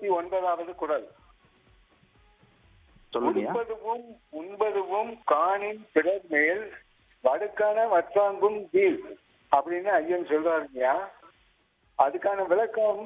ஐம்பத்தி ஒன்பதாவது குரல் சொல்லுங்கய்யா உண்பதுவும் உண்பதுவும் காணின் பிறர் மேல் வடுக்கான வற்றாங்கும் கீழ் அப்படின்னு ஐயன் சொல்றாருங்கய்யா அதுக்கான விளக்கம்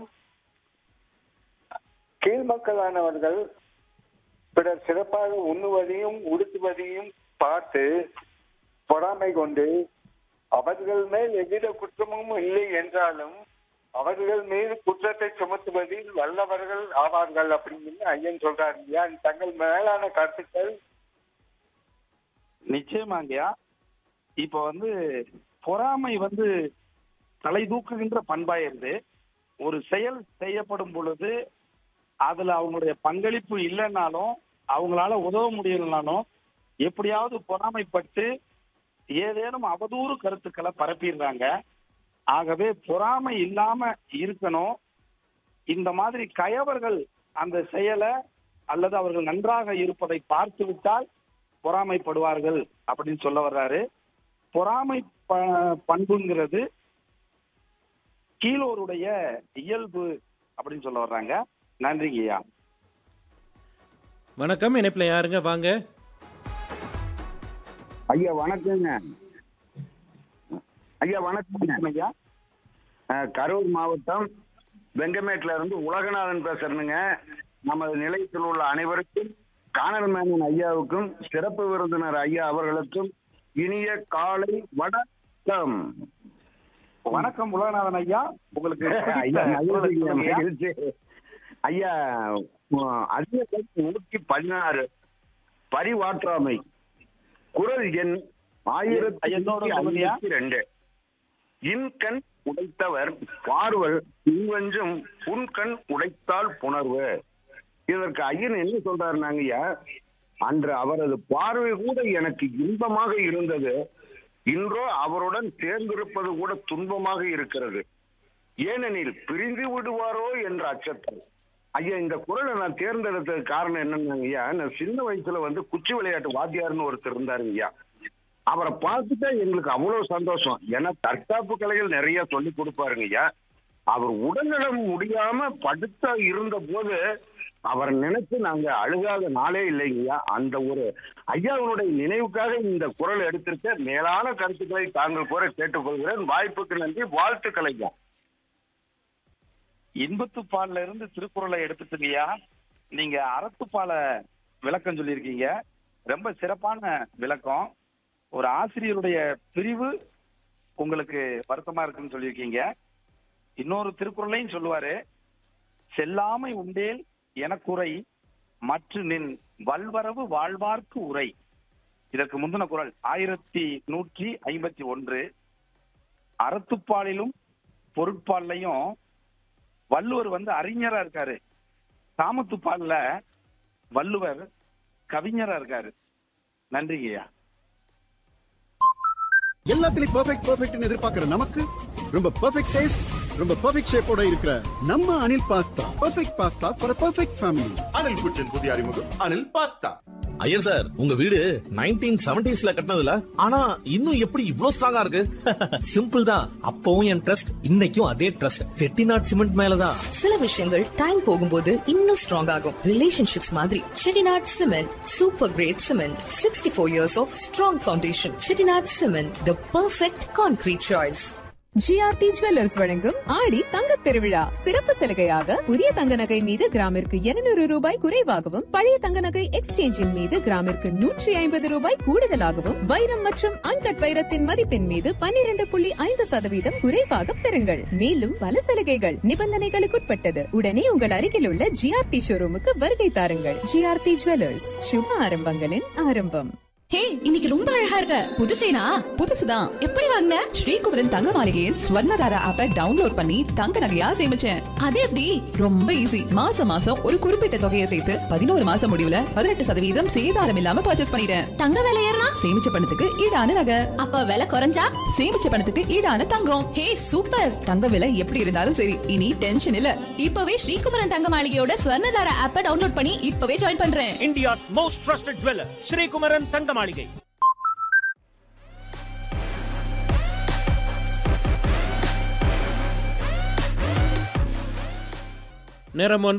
கீழ் மக்களானவர்கள் பிறர் சிறப்பாக உண்ணுவதையும் உடுத்துவதையும் பார்த்து பொறாமை கொண்டு அவர்கள் மேல் எவ்வித குற்றமும் இல்லை என்றாலும் அவர்கள் மீது குற்றத்தை சுமத்துவதில் வல்லவர்கள் ஆவார்கள் அப்படின்னு ஐயன் சொல்றாரு இல்லையா தங்கள் மேலான கருத்துக்கள் நிச்சயமாங்கய்யா இப்ப வந்து பொறாமை வந்து தலை தூக்குகின்ற பண்பாயிருது ஒரு செயல் செய்யப்படும் பொழுது அதுல அவங்களுடைய பங்களிப்பு இல்லைன்னாலும் அவங்களால உதவ முடியலனாலும் எப்படியாவது பொறாமைப்பட்டு ஏதேனும் அவதூறு கருத்துக்களை பரப்பிடுறாங்க ஆகவே பொறாமை இல்லாம இருக்கணும் இந்த மாதிரி கயவர்கள் அந்த செயலை அல்லது அவர்கள் நன்றாக இருப்பதை பார்த்து விட்டால் பொறாமைப்படுவார்கள் அப்படின்னு சொல்ல வர்றாரு பொறாமை ப- பண்புங்கிறது கீழோருடைய இயல்பு அப்படின்னு சொல்ல வர்றாங்க நன்றிங்கய்யா வணக்கம் இணைப்பில் யாருங்க வாங்க ஐயா வணக்கங்க ஐயா வணக்கங்க ஐயா அஹ், கரூர் மாவட்டம் வெங்கமேட்ல இருந்து உலகநாதன் பேசுறேனுங்க நமது நிலையத்தில் உள்ள அனைவருக்கும் காணல் மேனன் ஐயாவுக்கும் சிறப்பு விருந்தினர் ஐயா அவர்களுக்கும் இனிய காலை வணக்கம் வணக்கம் உலகநாதன் ஐயா உங்களுக்கு ஐயா பிடித்த குரலை மகிழ்ச்சி, சொல்லுங்கய்யா. மகிழ்ச்சி. ஐயா உம், அதிகாரம் நூற்றி பதினாறு பரிவாற்றாமை குரல் எண் ஆயிரத்தி என்னோட நூற்றி சொல்லுங்கய்யா. ஐம்பத்தி ரெண்டு இன்கண் உடைத்தவர் பார்வல் இன்வெஞ்சும் புன்கண் உடைத்தால் புணர்வு இதற்கு ஐயன் என்ன சொல்றாருனாங்க ஐயா அன்று அவரது பார்வை கூட எனக்கு இன்பமாக இருந்தது இன்றோ அவருடன் சேர்ந்திருப்பது கூட துன்பமாக இருக்கிறது ஏனெனில் பிரிந்து விடுவாரோ என்ற அச்சத்தில் ஐயா இந்த குரலை நான் தேர்ந்தெடுத்ததுக்கு காரணம் என்னன்னாங்க ஐயா நான் சின்ன வயசுல வந்து குச்சி விளையாட்டு வாத்தியார்னு ஒருத்தர் இருந்தாருங்க ஐயா அவரை பார்த்துட்டா எங்களுக்கு அவ்வளவு சந்தோஷம் ஏன்னா தற்காப்பு கலைகள் நிறைய சொல்லி கொடுப்பாருங்க ஐயா அவர் உடல்நலம் முடியாம படுத்த இருந்த போது அவரை நினைச்சு நாங்க அழுகாத நாளே இல்லைங்கய்யா அந்த ஒரு ஐயாவுடைய நினைவுக்காக இந்த குரல் எடுத்திருக்க மேலான கருத்துக்களை தாங்கள் கூற கேட்டுக்கொள்கிறேன் வாய்ப்புக்கு நன்றி வாழ்த்துக்கள் ஐயா இன்பத்துப்பால்ல இருந்து திருக்குறளை எடுத்துட்டீங்கய்யா நீங்க அறத்துப்பால விளக்கம் சொல்லியிருக்கீங்க ரொம்ப சிறப்பான விளக்கம் ஒரு ஆசிரியருடைய பிரிவு உங்களுக்கு வருத்தமா இருக்குன்னு சொல்லியிருக்கீங்க இன்னொரு திருக்குறளையும் சொல்லுவாரு செல்லாமை உண்டேல் எனக்குறை மற்ற நின் வல்வரவு வாழ்வார்க்கு உரை இதற்கு முந்தின குறள் ஆயிரத்தி நூற்றி ஐம்பத்தி ஒன்று அறத்துப்பாலிலும் பொருட்பாலையும் வள்ளுவர் வந்து அறிஞரா இருக்காரு காமத்துப்பால்ல வள்ளுவர் கவிஞரா இருக்காரு நன்றிங்கய்யா எல்லாத்துலயும் பெர்ஃபெக்ட் பெர்ஃபெக்ட்னு எதிர்பார்க்கிற நமக்கு ரொம்ப பெர்ஃபெக்ட் டேஸ்ட் ரொம்ப பெர்ஃபெக்ட் ஷேப்போட இருக்கிற நம்ம Anil pasta perfect pasta for perfect family Anil kitchen புதிய அறிமுகம் அனில் பாஸ்தா ஐயர் சார் உங்க வீடு நைன்டீன் செவன்டிஸ்ல கட்டினதுல ஆனா இன்னும் எப்படி இவ்ளோ ஸ்ட்ராங்கா இருக்கு சிம்பிள் தான் அப்பவும் என் ட்ரஸ்ட் இன்னைக்கும் அதே ட்ரஸ்ட் செட்டிநாட் சிமெண்ட் மேலதான் சில விஷயங்கள் டைம் போகும்போது இன்னும் ஸ்ட்ராங் ஆகும் ரிலேஷன்ஷிப்ஸ் மாதிரி Chettinad cement super great cement sixty four years of strong foundation Chettinad cement the perfect concrete choice GRT jewellers வழங்கும் ஆடி தங்கத் திருவிழா சிறப்பு சலுகையாக புதிய தங்க நகை மீது கிராமிற்கு 200 ரூபாய் குறைவாகவும் பழைய தங்க நகை எக்ஸ்சேஞ்சின் மீது கிராமிற்கு நூற்றி ஐம்பது ரூபாய் கூடுதலாகவும் வைரம் மற்றும் அன்கட் வைரத்தின் மதிப்பின் மீது 12.5% புள்ளி ஐந்து சதவீதம் குறைவாக பெறுங்கள் மேலும் பல சலுகைகள் நிபந்தனைகளுக்குட்பட்டது உடனே உங்கள் அருகில் உள்ள ஜிஆர்டி ஷோரூமுக்கு வருகை தாருங்கள் ஜிஆர்டி ஜுவல்லர்ஸ் சுப ஆரம்பங்களின் ஆரம்பம் ஹே இன்னைக்கு ரொம்ப அழகா இருக்க புது செயினா புதுசுதான் எப்படி வாங்கின ஸ்ரீகுமரன் தங்க மாளிகையின் ஸ்வர்ணதாரா ஆப்பை டவுன்லோட் பண்ணி தங்க நகையா சேமிச்சேன் அது எப்படி ரொம்ப ஈஸி மாசம் மாசம் ஒரு குறிப்பிட்ட தொகையை சேர்த்து பதினோரு மாசம் முடிவுல பதினெட்டு சதவீதம் சேதாரம் இல்லாம பர்ச்சேஸ் பண்ணிட்டேன் தங்க விலை ஏறினா சேமிச்ச பணத்துக்கு ஈடான நகை அப்ப விலை குறைஞ்சா சேமிச்ச பணத்துக்கு ஈடான தங்கம் ஹே சூப்பர் தங்க விலை எப்படி இருந்தாலும் சரி இனி டென்ஷன் இல்ல இப்பவே ஸ்ரீகுமரன் தங்க மாளிகையோட ஸ்வர்ணதார ஆப்பை டவுன்லோட் பண்ணி இப்பவே ஜாயின் பண்றேன் India's most trusted jeweller Srikumaran Thanga Maligai நேரம் ஒன்பது